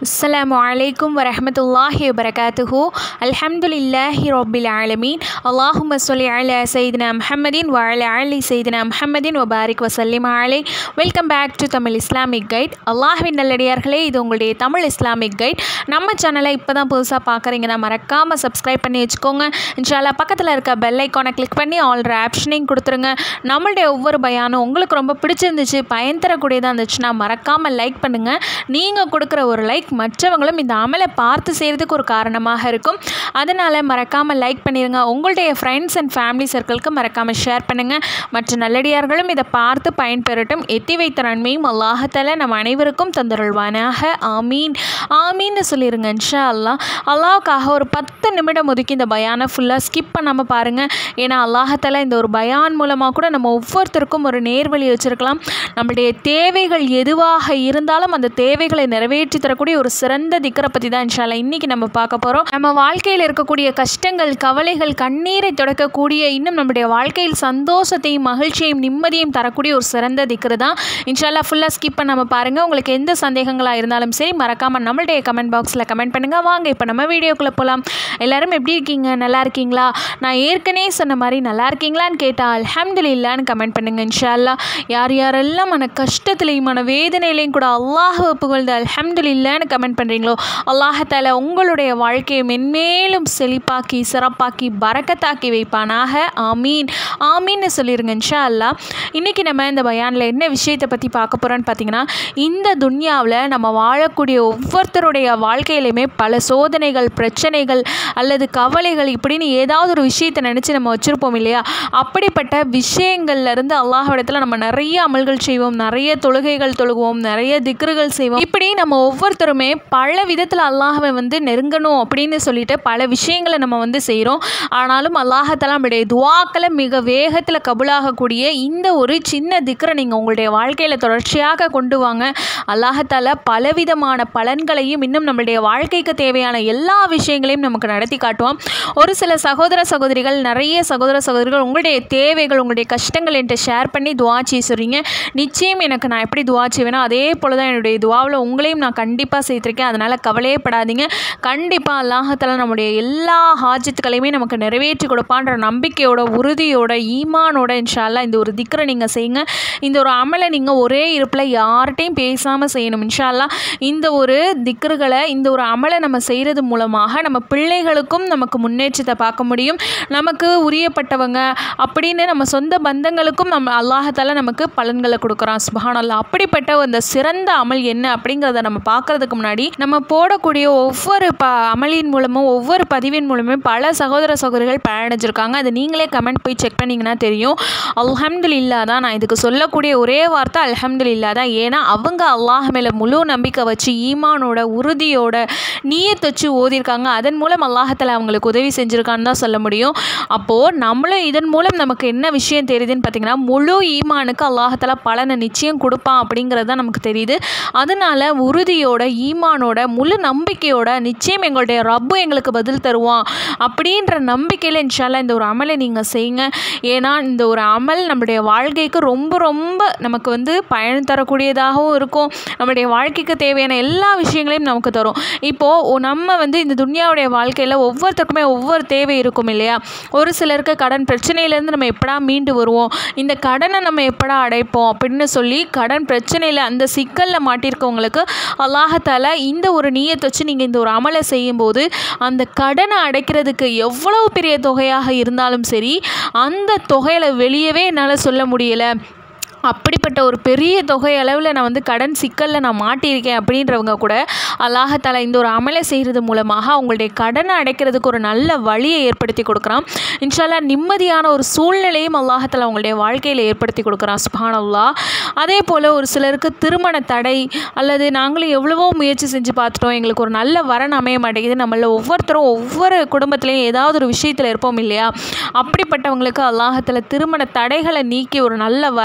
السلام عليكم ورحمة الله وبركاته الحمد لله رب العالمين اللهم صل على سيدنا محمد وعلى آل سيدنا محمد وبارك وسلم عليه welcome back to Tamil Islamic guide அல்லாஹ்வின் நல்லடியார்களே இது உங்களுடைய தமிழ் இஸ்லாமிக் கைட் நம்ம சேனலை இப்போ தான் புதுசாக பார்க்குறீங்கன்னா மறக்காமல் சப்ஸ்கிரைப் பண்ணி வச்சுக்கோங்க இன்ஷால்லா பக்கத்தில் இருக்க பெல் ஐக்கானை கிளிக் பண்ணி ஆல்ரெடி ஆப்ஷனையும் கொடுத்துருங்க நம்மளுடைய ஒவ்வொரு பயானும் உங்களுக்கு ரொம்ப பிடிச்சிருந்துச்சு பயன் தரக்கூடியதாக இருந்துச்சுன்னா மறக்காமல் லைக் பண்ணுங்கள் நீங்கள் கொடுக்குற ஒரு லைக் மற்றவங்களும் இந்த அமலை பார்த்து செய்கிறதுக்கு ஒரு காரணமாக இருக்கும் அதனால் மறக்காமல் லைக் பண்ணிடுங்க உங்களுடைய ஃப்ரெண்ட்ஸ் அண்ட் ஃபேமிலி சர்க்கிளுக்கு மறக்காமல் ஷேர் பண்ணுங்கள் மற்ற நல்லடியார்களும் இதை பார்த்து பயன்பெறட்டும் எத்தி வைத்த நன்மையும் அல்லாஹத்தால நம்ம அனைவருக்கும் தந்தருள்வானாக ஆமீன் ஆமீன்னு சொல்லிடுங்க இன்ஷா அல்லாஹ் அல்லாஹ்வுக்காக ஒரு பத்து நிமிடம் ஒதுக்கி இந்த பயானை ஃபுல்லாக ஸ்கிப் பண்ணாமல் பாருங்கள் ஏன்னா அல்லாஹத்தால இந்த ஒரு பயான் மூலமாக கூட நம்ம ஒவ்வொருத்தருக்கும் ஒரு நேர்வழி வச்சுருக்கலாம் நம்மளுடைய தேவைகள் எதுவாக இருந்தாலும் அந்த தேவைகளை நிறைவேற்றி தரக்கூடிய ஒரு சிறந்த திக்கரை பற்றி தான் இன்ஷால்லா இன்றைக்கி நம்ம பார்க்க போகிறோம் நம்ம வாழ்க்கையில் இருக்கக்கூடிய கஷ்டங்கள் கவலைகள் கண்ணீரை தொடக்கக்கூடிய இன்னும் நம்முடைய வாழ்க்கையில் சந்தோஷத்தையும் மகிழ்ச்சியையும் நிம்மதியும் தரக்கூடிய ஒரு சிறந்த திக்ரு தான் இன்ஷால்லா ஃபுல்லாக ஸ்கிப் பண்ணாமல் பாருங்கள் உங்களுக்கு எந்த சந்தேகங்களாக இருந்தாலும் சரி மறக்காமல் நம்மளுடைய கமெண்ட் பாக்ஸில் கமெண்ட் பண்ணுங்கள் வாங்க இப்போ நம்ம வீடியோக்குள்ளே போகலாம் எல்லாரும் எப்படி இருக்கீங்க நல்லா இருக்கீங்களா நான் ஏற்கனவே சொன்ன மாதிரி நல்லா இருக்கீங்களான்னு கேட்டால் அல்ஹம்துலில்லான்னு கமெண்ட் பண்ணுங்கள் இன்ஷால்லா யார் யாரெல்லாம் மன கஷ்டத்துலேயும் மன வேதனையிலையும் கூட அல்லாஹ் புகழ்ந்து அல்ஹம்துலில்லான்னு கமெண்ட் பண்ணுறீங்களோ அல்லாஹால உங்களுடைய வாழ்க்கையை மென்மேலும் செழிப்பாக்கி சிறப்பாக்கி பறக்கத்தாக்கி வைப்பானாக ஆமீன் ஆமீன்னு சொல்லிடுங்க இன்ஷா அல்லா இன்றைக்கி நம்ம இந்த பயானில் என்ன விஷயத்தை பற்றி பார்க்க போகிறோன்னு பார்த்தீங்கன்னா இந்த துன்யாவில் நம்ம வாழக்கூடிய ஒவ்வொருத்தருடைய வாழ்க்கையிலையுமே பல சோதனைகள் பிரச்சனைகள் அல்லது கவலைகள் இப்படின்னு ஏதாவது ஒரு விஷயத்தை நினச்சி நம்ம வச்சுருப்போம் இல்லையா அப்படிப்பட்ட விஷயங்கள்லேருந்து அல்லாஹிடத்தில் நம்ம நிறைய அமல்கள் செய்வோம் நிறைய தொழுகைகள் தொழுவோம் நிறைய திக்ருகள் செய்வோம் இப்படி நம்ம ஒவ்வொருத்தருமே பல விதத்தில் அல்லாஹவை வந்து நெருங்கணும் அப்படின்னு சொல்லிட்டு பல விஷயங்களை நம்ம வந்து செய்கிறோம் ஆனாலும் அல்லாஹத்தால நம்முடைய துவாக்களை மிக வேகத்தில் கபுலாகக்கூடிய இந்த ஒரு சின்ன திக்ரை நீங்கள் உங்களுடைய வாழ்க்கையில் தொடர்ச்சியாக கொண்டு வாங்க அல்லாஹத்தால பலவிதமான பலன்களையும் இன்னும் நம்மளுடைய வாழ்க்கைக்கு தேவையான எல்லா விஷயங்களையும் நமக்கு நடத்தி காட்டுவோம் ஒரு சில சகோதர சகோதரிகள் நிறைய சகோதர சகோதரிகள் உங்களுடைய தேவைகள் உங்களுடைய கஷ்டங்கள் என்கிட்ட ஷேர் பண்ணி துவா செய்ய சொல்கிறீங்க நிச்சயம் எனக்கு நான் எப்படி துவா செய்வேனோ அதே போல் தான் என்னுடைய துவாவில் உங்களையும் நான் கண்டிப்பாக சேர்த்துருக்கேன் அதனால் கவலையே படாதீங்க கண்டிப்பாக அல்லாஹத்தால நம்முடைய எல்லா ஹாஜத்துக்களையுமே நமக்கு நிறைவேற்றி கொடுப்பான்ற நம்பிக்கையோட உறுதியோட ஈமானோட இன்ஷால்லா இந்த ஒரு திக்கரை நீங்கள் செய்யுங்க இந்த ஒரு அமலை நீங்கள் ஒரே இருப்பில் யார்கிட்டையும் பேசாமல் செய்யணும் இன்ஷால்லா இந்த ஒரு திக்கர்களை இந்த ஒரு அமலை நம்ம செய்கிறது மூலமாக நம்ம பிள்ளைகளுக்கும் நமக்கு முன்னேற்றத்தை பார்க்க முடியும் நமக்கு உரியப்பட்டவங்க அப்படின்னு நம்ம சொந்த பந்தங்களுக்கும் நம்ம அல்லாஹத்தால நமக்கு பலன்களை கொடுக்குறான் சுபஹானல்லா அப்படிப்பட்ட அந்த சிறந்த அமல் என்ன அப்படிங்கிறத நம்ம பார்க்கறதுக்கு முன்னாடி நம்ம போடக்கூடிய ஒவ்வொரு ப அமலின் மூலமும் ஒவ்வொரு பதிவின் மூலமும் பல சகோதர சகோதரிகள் பயனடைஞ்சிருக்காங்க அதை நீங்களே கமெண்ட் போய் செக் பண்ணிங்கன்னா தெரியும் அல்ஹம்துலில்லா தான் நான் இதுக்கு சொல்லக்கூடிய ஒரே வார்த்தை அல்ஹம்துலில்லா தான் ஏன்னா அவங்க அல்லாஹ் மேலே முழு நம்பிக்கை வச்சு ஈமானோட உறுதியோட நீயத் வச்சு ஓதியிருக்காங்க அதன் மூலம் அல்லாஹத்தில் அவங்களுக்கு உதவி செஞ்சுருக்கான்னு தான் சொல்ல முடியும் அப்போது நம்மளும் இதன் மூலம் நமக்கு என்ன விஷயம் தெரியுதுன்னு பார்த்தீங்கன்னா முழு ஈமானுக்கு அல்லாஹத்தில் பலனை நிச்சயம் கொடுப்பான் அப்படிங்கிறது தான் நமக்கு தெரியுது அதனால உறுதியோட ஈமானோட முழு நம்பிக்கையோட நிச்சயம் எங்களுடைய ரப்பு எங்களுக்கு பதில் தருவான் அப்படின்ற நம்பிக்கையில் இன்ஷால்லா இந்த ஒரு அமலை நீங்கள் செய்யுங்க ஏன்னா இந்த ஒரு அமல் நம்முடைய வாழ்க்கைக்கு ரொம்ப ரொம்ப நமக்கு வந்து பயன் தரக்கூடியதாகவும் இருக்கும் நம்முடைய வாழ்க்கைக்கு தேவையான எல்லா விஷயங்களையும் நமக்கு தரும் இப்போது நம்ம வந்து இந்த துன்யாவுடைய வாழ்க்கையில் ஒவ்வொருத்தருக்குமே ஒவ்வொரு தேவை இருக்கும் இல்லையா ஒரு சிலருக்கு கடன் பிரச்சனையிலேருந்து நம்ம எப்படா மீண்டு வருவோம் இந்த கடனை நம்ம எப்படா அடைப்போம் அப்படின்னு சொல்லி கடன் பிரச்சனையில் அந்த சிக்கலில் மாட்டியிருக்கவங்களுக்கு அல்லாஹத்தால இந்த ஒரு நீயத்தை வச்சு நீங்கள் இந்த ஒரு அமலை செய்யும்போது அந்த கடனை அடைக்கிறதுக்கு எவ்வளவு பெரிய தொகையாக இருந்தாலும் சரி அந்த தொகையில் வெளியவே என்னால் சொல்ல முடியலை அப்படிப்பட்ட ஒரு பெரிய தொகை அளவில் நான் வந்து கடன் சிக்கலில் நான் மாட்டியிருக்கேன் அப்படின்றவங்க கூட அல்லாஹத்தாலா இந்த ஒரு அமலை செய்கிறது மூலமாக அவங்களுடைய கடனை அடைக்கிறதுக்கு ஒரு நல்ல வழியை ஏற்படுத்தி கொடுக்குறான் இன்ஷால்லா நிம்மதியான ஒரு சூழ்நிலையும் அல்லாஹத்தாலா அவங்களுடைய வாழ்க்கையில் ஏற்படுத்தி கொடுக்குறான் சுபானல்லா அதே போல் ஒரு சிலருக்கு திருமண தடை அல்லது நாங்களும் எவ்வளவோ முயற்சி செஞ்சு பார்த்துட்டோம் எங்களுக்கு ஒரு நல்ல வரன் அமைய மாட்டேங்குது நம்மள ஒவ்வொருத்தரும் ஒவ்வொரு குடும்பத்துலேயும் ஏதாவது ஒரு விஷயத்தில் இருப்போம் இல்லையா அப்படிப்பட்டவங்களுக்கு அல்லாஹத்தில் திருமண தடைகளை நீக்கி ஒரு நல்ல வரன் அமைக்க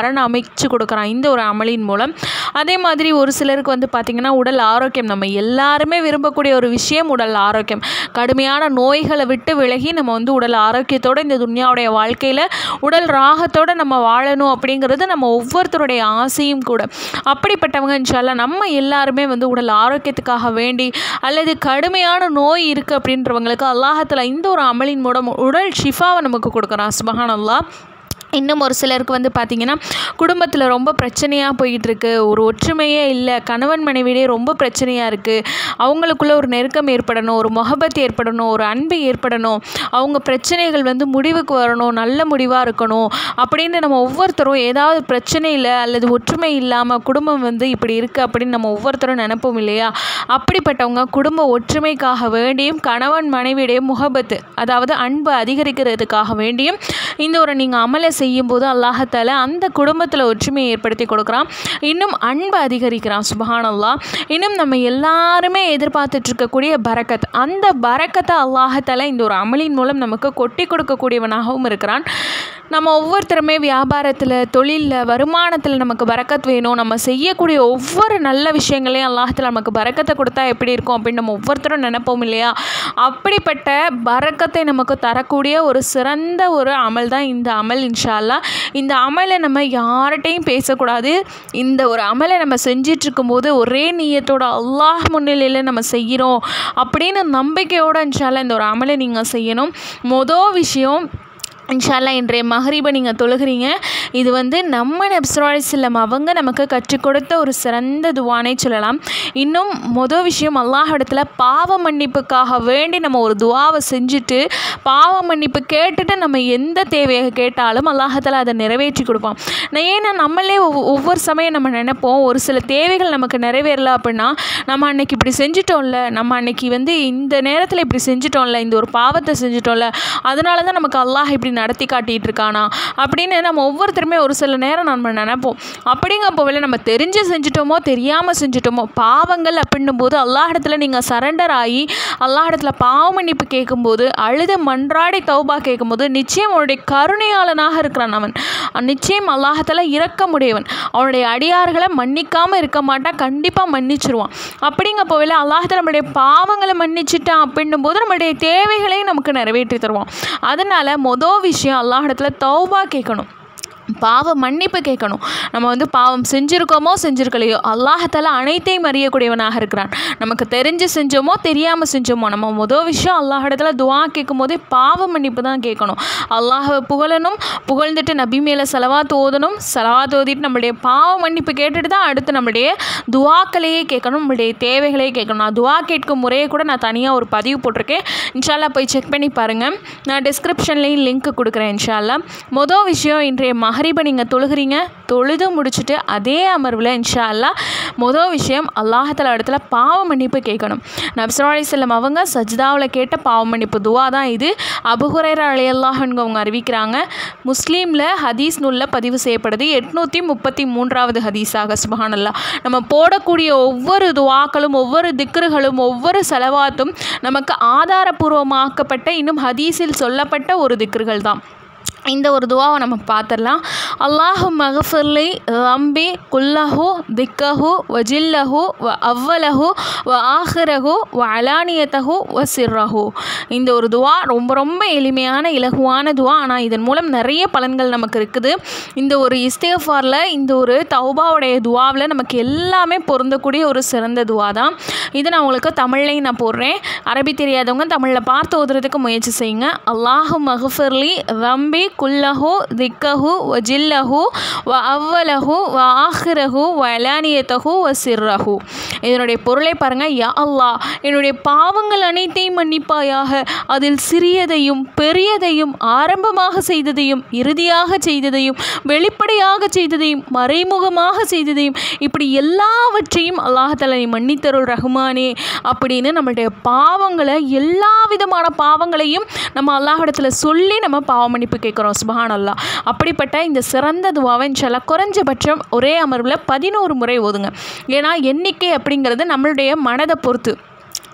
வச்சு கொடுக்குறான் இந்த ஒரு அமலின் மூலம் அதே மாதிரி ஒரு சிலருக்கு வந்து பார்த்திங்கன்னா உடல் ஆரோக்கியம் நம்ம எல்லாருமே விரும்பக்கூடிய ஒரு விஷயம் உடல் ஆரோக்கியம் கடுமையான நோய்களை விட்டு விலகி நம்ம வந்து உடல் ஆரோக்கியத்தோடு இந்த துன்யாவுடைய வாழ்க்கையில் உடல் ராகத்தோடு நம்ம வாழணும் அப்படிங்கிறது நம்ம ஒவ்வொருத்தருடைய ஆசையும் கூட அப்படிப்பட்டவங்க இன்ஷால்லா நம்ம எல்லாருமே வந்து உடல் ஆரோக்கியத்துக்காக வேண்டி அல்லது கடுமையான நோய் இருக்குது அப்படின்றவங்களுக்கு அல்லாஹத்தில் இந்த ஒரு அமலின் மூலம் உடல் ஷிஃபாவை நமக்கு கொடுக்குறான் சுபஹான் அல்லாஹ் இன்னும் ஒரு சிலருக்கு வந்து பார்த்திங்கன்னா குடும்பத்தில் ரொம்ப பிரச்சனையாக போயிட்டுருக்கு ஒரு ஒற்றுமையே இல்லை கணவன் மனைவியிலே ரொம்ப பிரச்சனையாக இருக்குது அவங்களுக்குள்ள ஒரு நெருக்கம் ஏற்படணும் ஒரு முகபத் ஏற்படணும் ஒரு அன்பு ஏற்படணும் அவங்க பிரச்சனைகள் வந்து முடிவுக்கு வரணும் நல்ல முடிவாக இருக்கணும் அப்படின்னு நம்ம ஒவ்வொருத்தரும் ஏதாவது பிரச்சனையில் அல்லது ஒற்றுமை இல்லாமல் குடும்பம் வந்து இப்படி இருக்குது அப்படின்னு நம்ம ஒவ்வொருத்தரும் நினைப்போம் இல்லையா அப்படிப்பட்டவங்க குடும்ப ஒற்றுமைக்காக வேண்டியும் கணவன் மனைவியுடைய முகபத்து அதாவது அன்பு அதிகரிக்கிறதுக்காக வேண்டியும் இந்த ஒரு நீங்கள் அமலை செய்யும்போது அல்லாஹத்தால அந்த குடும்பத்தில் ஒற்றுமையை ஏற்படுத்தி கொடுக்குறான் இன்னும் அன்பு அதிகரிக்கிறான் சுபஹானல்லா இன்னும் நம்ம எல்லாருமே எதிர்பார்த்துட்டு இருக்கக்கூடிய பரக்கத் அந்த பரக்கத்தை அல்லாஹத்தால இந்த ஒரு அமலின் மூலம் நமக்கு கொட்டி கொடுக்கக்கூடியவனாகவும் இருக்கிறான் நம்ம ஒவ்வொருத்தருமே வியாபாரத்தில் தொழிலில் வருமானத்தில் நமக்கு பரக்கத் வேணும் நம்ம செய்யக்கூடிய ஒவ்வொரு நல்ல விஷயங்களையும் அல்லாஹத்தில் நமக்கு பரக்கத்தை கொடுத்தா எப்படி இருக்கும் அப்படின்னு நம்ம ஒவ்வொருத்தரும் நினைப்போம் இல்லையா அப்படிப்பட்ட பரக்கத்தை நமக்கு தரக்கூடிய ஒரு சிறந்த ஒரு அமல் தான் இந்த அமல் இன்ஷா அல்லாஹ் இந்த அமலை நம்ம யார்கிட்டையும் பேசக்கூடாது இந்த ஒரு அமலை நம்ம செஞ்சிட்டு இருக்கும்போது ஒரே நீயத்தோட அல்லாஹ் முன்னிலையில் நம்ம செய்கிறோம் அப்படின்னு நம்பிக்கையோட இன்ஷா அல்லாஹ் இந்த ஒரு அமலை நீங்கள் செய்யணும் மொதல் விஷயம் இன்ஷால்லா இன்றைய மஹரீபை நீங்கள் தொழுகிறீங்க இது வந்து நம்ம நப்சராலிஸ்லம் அவங்க நமக்கு கற்றுக் கொடுத்த ஒரு சிறந்த துவானே சொல்லலாம் இன்னும் மொதல் விஷயம் அல்லாஹ் இடத்துல பாவ மன்னிப்புக்காக வேண்டி நம்ம ஒரு துவாவை செஞ்சுட்டு பாவ மன்னிப்பு கேட்டுட்டு நம்ம எந்த தேவையை கேட்டாலும் அல்லாஹத்தில் அதை நிறைவேற்றி கொடுப்பான் நான் ஏன்னா நம்மளே ஒவ்வொ- ஒவ்வொரு சமயம் நம்ம நினைப்போம் ஒரு சில தேவைகள் நமக்கு நிறைவேறல அப்படின்னா நம்ம அன்னைக்கு இப்படி செஞ்சிட்டோம்ல நம்ம அன்னைக்கு வந்து இந்த நேரத்தில் இப்படி செஞ்சிட்டோம்ல இந்த ஒரு பாவத்தை செஞ்சிட்டோம்ல அதனால தான் நமக்கு அல்லாஹ் இப்படி நடத்தி காட்டிட்டு இருக்கானா அப்படின்னு நம்ம ஒவ்வொருத்தருமே ஒரு சில நேரம் நம்ம நினைப்போம் அப்படிங்கப்போவில் நம்ம தெரிஞ்சு செஞ்சிட்டோமோ தெரியாமல் செஞ்சிட்டோமோ பாவங்கள் அப்படின்னும் போது அல்லாஹிடத்துல நீங்கள் சரண்டர் ஆகி அல்லாஹிடத்துல பாவ மன்னிப்பு கேட்கும்போது அழுது மன்றாடி தௌபா கேட்கும்போது நிச்சயம் அவனுடைய கருணையாளனாக இருக்கிறான் அவன் நிச்சயம் அல்லாஹத்தில் இறக்கமுடையவன் அவனுடைய அடியார்களை மன்னிக்காமல் இருக்க மாட்டான் கண்டிப்பாக மன்னிச்சிருவான் அப்படிங்கப்போவில் அல்லாஹத்தில் நம்மளுடைய பாவங்களை மன்னிச்சிட்டான் அப்படின்னும் போது நம்மளுடைய தேவைகளையும் நமக்கு நிறைவேற்றி தருவான் அதனால் மொதல் விஷயம் அல்லாஹிடத்துல தௌபா கேட்கணும் பாவ மன்னிப்பு கேட்கணும் நம்ம வந்து பாவம் செஞ்சுருக்கோமோ செஞ்சுருக்கலையோ அல்லாஹத்தால அனைத்தையும் அறியக்கூடியவனாக இருக்கிறான் நமக்கு தெரிஞ்சு செஞ்சோமோ தெரியாமல் செஞ்சோமோ நம்ம மொதல் விஷயம் அல்லாஹிடத்துல துவா கேட்கும் போதே பாவ மன்னிப்பு தான் கேட்கணும் அல்லாஹை புகழணும் புகழ்ந்துட்டு நபி மேலே செலவாத்து ஓதணும் செலவாத்து ஓதிட்டு நம்மளுடைய பாவ மன்னிப்பு கேட்டுட்டு தான் அடுத்து நம்மளுடைய துவாக்களையே கேட்கணும் நம்மளுடைய தேவைகளையே கேட்கணும் நான் துவா கேட்கும் முறையை கூட நான் தனியாக ஒரு பதிவு போட்டிருக்கேன் இன்ஷால்லா போய் செக் பண்ணி பாருங்கள் நான் டிஸ்கிரிப்ஷன்லேயும் லிங்க் கொடுக்குறேன் இன்ஷால்லா மொதல் விஷயம் இன்றைய மஹரிபை நீங்கள் தொழுகிறீங்க தொழுது முடிச்சுட்டு அதே அமர்வில் இன்ஷா அல்லாஹ் மொதல் விஷயம் அல்லாஹத்தில் இடத்துல பாவ மன்னிப்பு கேட்கணும் நபிஸ்வா அலிஸ்லம் அவங்க சஜ்தாவில் கேட்ட பாவ மன்னிப்பு துவா தான் இது அபுஹுரைரா அலையல்லாஹ்னு அவங்க அறிவிக்கிறாங்க முஸ்லீமில் ஹதீஸ் நூலில் பதிவு செய்யப்படுது எட்நூற்றி முப்பத்தி மூன்றாவது ஹதீஸாக சுபஹானல்லா நம்ம போடக்கூடிய ஒவ்வொரு துவாக்களும் ஒவ்வொரு திக்ருகளும் ஒவ்வொரு செலவாத்தும் நமக்கு ஆதாரபூர்வமாக்கப்பட்ட இன்னும் ஹதீஸில் சொல்லப்பட்ட ஒரு திக்ருகள் தான் இந்த ஒரு துவாவை நம்ம பார்த்துடலாம் அல்லாஹு மகஃபிர்லி ரம்பி குல்லஹு திக்கஹு வஜில்லஹு வ அவ்வலஹு வ ஆஹிரஹு வ அலானியத்தஹு வ சிர்ரஹு இந்த ஒரு துவா ரொம்ப ரொம்ப எளிமையான இலகுவான துவா ஆனால் இதன் மூலம் நிறைய பலன்கள் நமக்கு இருக்குது இந்த ஒரு இஸ்திகஃபாரில் இந்த ஒரு தௌபாவுடைய துவாவில் நமக்கு எல்லாமே பொருந்தக்கூடிய ஒரு சிறந்த துவா தான் இது நான் உங்களுக்கு தமிழ்லையும் நான் போடுறேன் அரபி தெரியாதவங்க தமிழில் பார்த்து ஓதுறதுக்கு முயற்சி செய்யுங்க அல்லாஹு மகஃபிர்லி ரம்பி குல்லஹு திக்கஹு வ ஜில்லஹு வ அவ்வலஹு வ ஆஹிரஹு வ அலானியத்தஹு வ சிர்ரஹு இதனுடைய பொருளை பாருங்கள் யா அல்லாஹ் என்னுடைய பாவங்கள் அனைத்தையும் மன்னிப்பாயாக அதில் சிறியதையும் பெரியதையும் ஆரம்பமாக செய்ததையும் இறுதியாக செய்ததையும் வெளிப்படையாக செய்ததையும் மறைமுகமாக செய்ததையும் இப்படி எல்லாவற்றையும் அல்லாஹால நீ மன்னித்தருள் ரஹ்மானே அப்படின்னு நம்மளுடைய பாவங்களை எல்லா விதமான பாவங்களையும் நம்ம அல்லாஹிடத்தில் சொல்லி நம்ம பாவ மன்னிப்பு கேட்குறோம் சுபஹான் அல்லாஹ் அப்படிப்பட்ட இந்த சிறந்த துவாவை இன்ஷால்லா குறைஞ்சபட்சம் ஒரே அமர்வில் பதினோரு முறை ஓதுங்க ஏன்னா எண்ணிக்கை அப்படிங்கிறது நம்மளுடைய மனதை பொறுத்து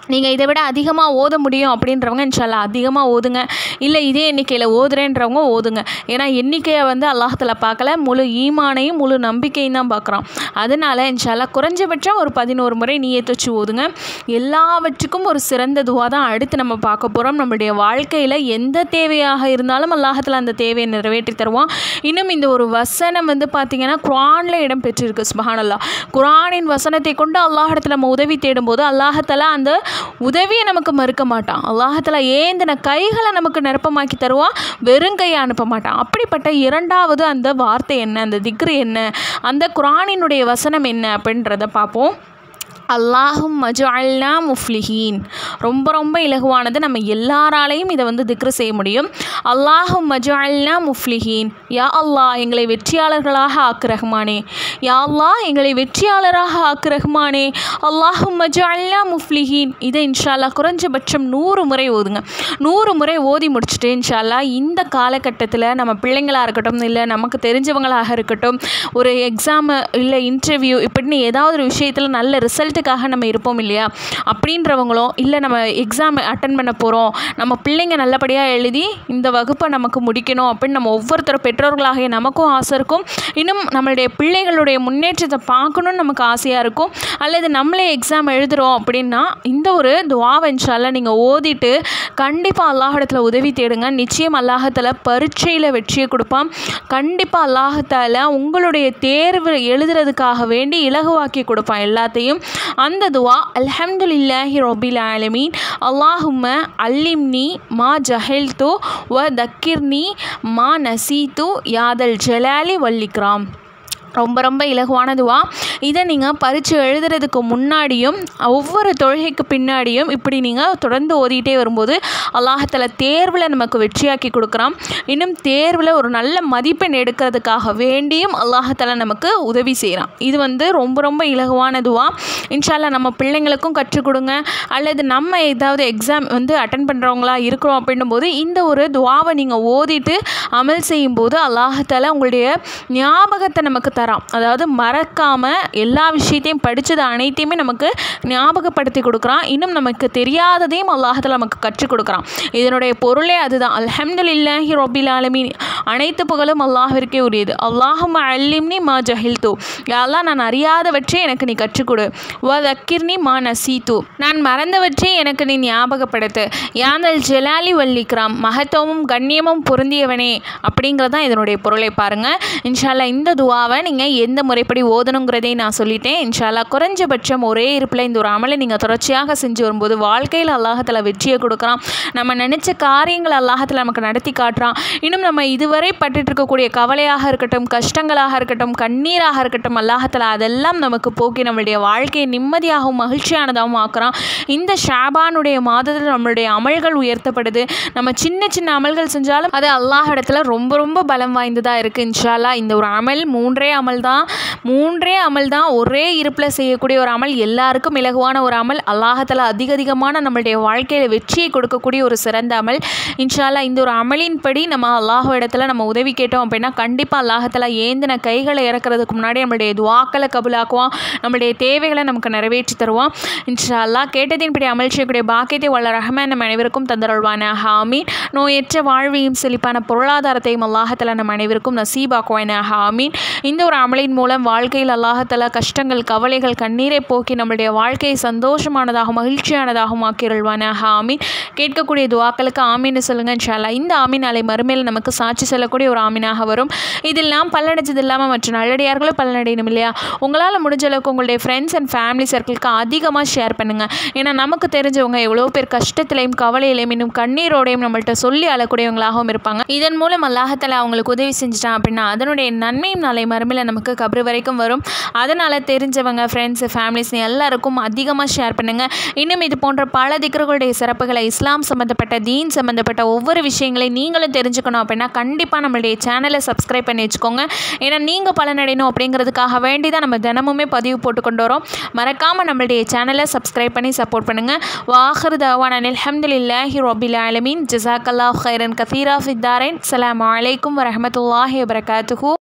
நீங்கள் இதை விட அதிகமாக ஓத முடியும் அப்படின்றவங்க இன்ஷால்லா அதிகமாக ஓதுங்க இல்லை இதே எண்ணிக்கையில் ஓதுறேன்றவங்க ஓதுங்க ஏன்னா எண்ணிக்கையை வந்து அல்லாஹத்தில் பார்க்கல முழு ஈமானையும் முழு நம்பிக்கையும் தான் பார்க்குறோம் அதனால் இன்ஷால்லா குறைஞ்சபட்சம் ஒரு பதினோரு முறை நீயத்து வச்சு ஓதுங்க எல்லாவற்றுக்கும் ஒரு சிறந்த துவா தான் அடுத்து நம்ம பார்க்க போகிறோம் நம்மளுடைய வாழ்க்கையில் எந்த தேவையாக இருந்தாலும் அல்லாஹத்தில் அந்த தேவையை நிறைவேற்றி தருவான் இன்னும் இந்த ஒரு வசனம் வந்து பார்த்திங்கன்னா குரானில் இடம் பெற்றிருக்கு சுபஹானல்லா குரானின் வசனத்தை கொண்டு அல்லாஹிடத்தில் நம்ம உதவி தேடும்போது அல்லாஹத்தாலா அந்த உதவியை நமக்கு மறுக்க மாட்டான் அல்லாஹத்தாலா ஏந்தின கைகளை நமக்கு நிரப்பமாக்கி தருவான் வெறும் கையை அனுப்ப மாட்டான் அப்படிப்பட்ட இரண்டாவது அந்த வார்த்தை என்ன அந்த திக்ரு என்ன அந்த குரானினுடைய வசனம் என்ன அப்படின்றத பார்ப்போம் அல்லாஹும் மஜுஅல்னா முஃப்லிஹீன் ரொம்ப ரொம்ப இலகுவானது நம்ம எல்லாராலையும் இதை வந்து திக்ரு செய்ய முடியும் அல்லாஹும் மஜுஅல்னா முஃப்லிஹீன் யா அல்லாஹ் எங்களை வெற்றியாளர்களாக ஆக்கு ரஹ்மானே யா அல்லாஹ் எங்களை வெற்றியாளராக ஆக்கு ரஹ்மானே அல்லாஹும் மஜுஅல்னா முஃப்லிஹீன் இதை இன்ஷால்லா குறைஞ்சபட்சம் நூறு முறை ஓதுங்க நூறு முறை ஓதி முடிச்சுட்டு இன்ஷால்லா இந்த காலகட்டத்தில் நம்ம பிள்ளைங்களாக இருக்கட்டும் இல்லை நமக்கு தெரிஞ்சவங்களாக இருக்கட்டும் ஒரு எக்ஸாமு இல்லை இன்டர்வியூ இப்படின்னு ஏதாவது ஒரு விஷயத்தில் நல்ல ரிசல்ட் ரிசல்ட்டுக்காக நம்ம இருப்போம் இல்லையா அப்படின்றவங்களும் இல்லை நம்ம எக்ஸாம் அட்டன் பண்ண போகிறோம் நம்ம பிள்ளைங்க நல்லபடியாக எழுதி இந்த வகுப்பை நமக்கு முடிக்கணும் அப்படின்னு நம்ம ஒவ்வொருத்தரும் பெற்றோர்களாகிய நமக்கும் ஆசை இருக்கும் இன்னும் நம்மளுடைய பிள்ளைகளுடைய முன்னேற்றத்தை பார்க்கணுன்னு நமக்கு ஆசையாக இருக்கும் அல்லது நம்மளே எக்ஸாம் எழுதுகிறோம் அப்படின்னா இந்த ஒரு துவாவை இன்ஷால்ல நீங்கள் ஓதிட்டு கண்டிப்பாக அல்லாஹிடத்தில் உதவி தேடுங்க நிச்சயம் அல்லாஹத்தில் பரீட்சையில் வெற்றியை கொடுப்பான் கண்டிப்பாக அல்லாஹத்தால் உங்களுடைய தேர்வு எழுதுறதுக்காக வேண்டி இலகுவாக்கி கொடுப்பான் எல்லாத்தையும் அந்த துவா அல்ஹம்துலில்லாஹி ரொபில் ஆலமீன் அல்லாஹும்ம அல்லிம்னி மா ஜஹல்து வ தக்கிர்னி மா நசீத்து யாதல் ஜலாலி வல்லிக்ராம் ரொம்ப ரொம்ப இலகுவானதுவா இதை நீங்கள் பரீட்சை எழுதுறதுக்கு முன்னாடியும் ஒவ்வொரு தொழுகைக்கு பின்னாடியும் இப்படி நீங்கள் தொடர்ந்து ஓதிட்டே வரும்போது அல்லாஹத்தில் தேர்வில் நமக்கு வெற்றியாக்கி கொடுக்குறான் இன்னும் தேர்வில் ஒரு நல்ல மதிப்பெண் எடுக்கிறதுக்காக வேண்டியும் அல்லாஹத்தில் நமக்கு உதவி செய்கிறான் இது வந்து ரொம்ப ரொம்ப இலகுவானதுவா இன்ஷால்லா நம்ம பிள்ளைங்களுக்கும் கற்றுக் கொடுங்க அல்லது நம்ம ஏதாவது எக்ஸாம் வந்து அட்டன் பண்ணுறவங்களா இருக்கிறோம் அப்படின்னும் போது இந்த ஒரு துவாவை நீங்கள் ஓதிட்டு அமல் செய்யும்போது அல்லாஹத்தால் உங்களுடைய ஞாபகத்தை நமக்கு தரான் அதாவது மறக்காமல் எல்லா விஷயத்தையும் படித்தது அனைத்தையுமே நமக்கு ஞாபகப்படுத்தி கொடுக்குறான் இன்னும் நமக்கு தெரியாததையும் அல்லாஹத்தில் நமக்கு கற்றுக் கொடுக்குறான் இதனுடைய பொருளே அதுதான் அல்ஹம்துலில்லாஹி ரொபில் ஆலமீன் அனைத்து புகழும் அல்லாஹிற்கே உரியது அல்லாஹும் அல்லிம்னி மா ஜஹில்து யாரெல்லாம் நான் அறியாதவற்றை எனக்கு நீ கற்றுக் கொடு வ தக்கிர்னி மா நசீத்து நான் மறந்தவற்றை எனக்கு நீ ஞாபகப்படுத்து யாந்தல் ஜலாலி வல்லிக்ராம் மகத்துவமும் கண்ணியமும் பொருந்தியவனே அப்படிங்கிறதான் இதனுடைய பொருளை பாருங்கள் இன்ஷால்லா இந்த துவாவை நீங்கள் எந்த முறைப்படி ஓதணுங்கிறதை நான் சொல்லிட்டேன் இன்ஷால்லா குறைஞ்சபட்சம் ஒரே இருப்பில் இந்த ஒரு அமலை நீங்கள் தொடர்ச்சியாக செஞ்சு வரும்போது வாழ்க்கையில் அல்லாஹத்தில் வெற்றியை கொடுக்குறான் நம்ம நினச்ச காரியங்கள் அல்லாஹத்தில் நமக்கு நடத்தி காட்டுறான் இன்னும் நம்ம இதுவரை பட்டுட்டு இருக்கக்கூடிய கவலையாக இருக்கட்டும் கஷ்டங்களாக இருக்கட்டும் கண்ணீராக இருக்கட்டும் அல்லாஹத்தில் அதெல்லாம் நமக்கு போக்கி நம்மளுடைய வாழ்க்கையை நிம்மதியாகவும் மகிழ்ச்சியானதாகவும் ஆக்குறான் இந்த ஷாபானுடைய மாதத்தில் நம்மளுடைய அமல்கள் உயர்த்தப்படுது நம்ம சின்ன சின்ன அமல்கள் செஞ்சாலும் அது அல்லாஹ் இடத்துல ரொம்ப ரொம்ப பலம் வாய்ந்ததாக இருக்குது இன்ஷால்லா இந்த ஒரு அமல் மூன்றே அமல் தான் மூன்றே அமல் தான் ஒரே இருப்பில் செய்யக்கூடிய ஒரு அமல் எல்லாருக்கும் இலகுவான ஒரு அமல் அல்லாஹத்தில் அதிக அதிகமான நம்மளுடைய வாழ்க்கையில் வெற்றியை கொடுக்கக்கூடிய ஒரு சிறந்த அமல் இன்ஷால்லா இந்த ஒரு அமலின்படி நம்ம அல்லாஹ் இடத்துல நம்ம உதவி கேட்டோம் அப்படின்னா கண்டிப்பாக அல்லாஹத்தில் ஏந்தின கைகளை இறக்குறதுக்கு முன்னாடி நம்மளுடைய துவாக்களை கபுலாக்குவான் நம்மளுடைய தேவைகளை நமக்கு நிறைவேற்றி தருவான் இன்ஷா அல்லா கேட்டதின்படி அமல் செய்யக்கூடிய பாக்கியத்தை வல்ல ரஹ்மான் நம்ம அனைவருக்கும் தந்தருள்வான ஹாமீன் நோயற்ற வாழ்வையும் செழிப்பான பொருளாதாரத்தையும் அல்லாஹத்தில் நம்ம அனைவருக்கும் நசீபாக்குவான ஹாமீன் இந்த ஒரு அமலின் மூலம் வாழ்க்கையில் அல்லாஹத்தில் கஷ்டங்கள் கவலைகள் கண்ணீரை போக்கி நம்மளுடைய வாழ்க்கையை சந்தோஷமானதாகவும் மகிழ்ச்சியானதாகவும் ஆக்கிருள்வான ஹாமீன் கேட்கக்கூடிய துவாக்களுக்கு ஆமீன்னு சொல்லுங்க இன்ஷால்லா இந்த ஆமீன் நாளை மறுமையில் நமக்கு சாட்சி சொல்லக்கூடிய ஒரு ஆமீனாக வரும் இதில் நாம் பல்லடைச்சது இல்லாமல் மற்ற நல்லடியார்களும் பல்லடையணும் இல்லையா உங்களால் முடிஞ்ச அளவுக்கு உங்களுடைய ஃப்ரெண்ட்ஸ் அண்ட் ஃபேமிலி சர்க்கிளுக்கு அதிகமாக ஷேர் பண்ணுங்கள் ஏன்னா நமக்கு தெரிஞ்சவங்க எவ்வளோ பேர் கஷ்டத்திலையும் கவலையிலையும் இன்னும் கண்ணீரோடையும் நம்மள்ட்ட சொல்லி அழக்கூடியவங்களாகவும் இருப்பாங்க இதன் மூலம் அல்லாஹத்தில் அவங்களுக்கு உதவி செஞ்சுட்டான் அப்படின்னா அதனுடைய நன்மையும் நாளை மறுமையில் நமக்கு கபரு வரைக்கும் வரும் அதனால் தெரிஞ்சவங்க ஃப்ரெண்ட்ஸு ஃபேமிலிஸ் எல்லாருக்கும் அதிகமாக ஷேர் பண்ணுங்கள் இன்னும் இது போன்ற பல திக்கர்களுடைய சிறப்புகளை இஸ்லாம் சம்மந்தப்பட்ட தீன் சம்மந்தப்பட்ட ஒவ்வொரு விஷயங்களையும் நீங்களும் தெரிஞ்சுக்கணும் அப்படின்னா கண்டிப்பாக நம்மளுடைய சேனலை சப்ஸ்கிரைப் பண்ணி வச்சுக்கோங்க ஏன்னா நீங்கள் பலனடையணும் அப்படிங்கிறதுக்காக வேண்டி தான் நம்ம தினமுமே பதிவு போட்டு கொண்டு வரோம் மறக்காமல் நம்மளுடைய சேனலை சப்ஸ்கிரைப் பண்ணி சப்போர்ட் பண்ணுங்கள் வாஹர் தவான் அலமதுல்லாஹி ரொபில் ஆலமீன் ஜசாக்கல்லா ஹைரன் கஃபீரா ஃபித்தாரன் அலாம் வலைக்கம் வரமத்துல்லாஹி வபரகாத்துஹூ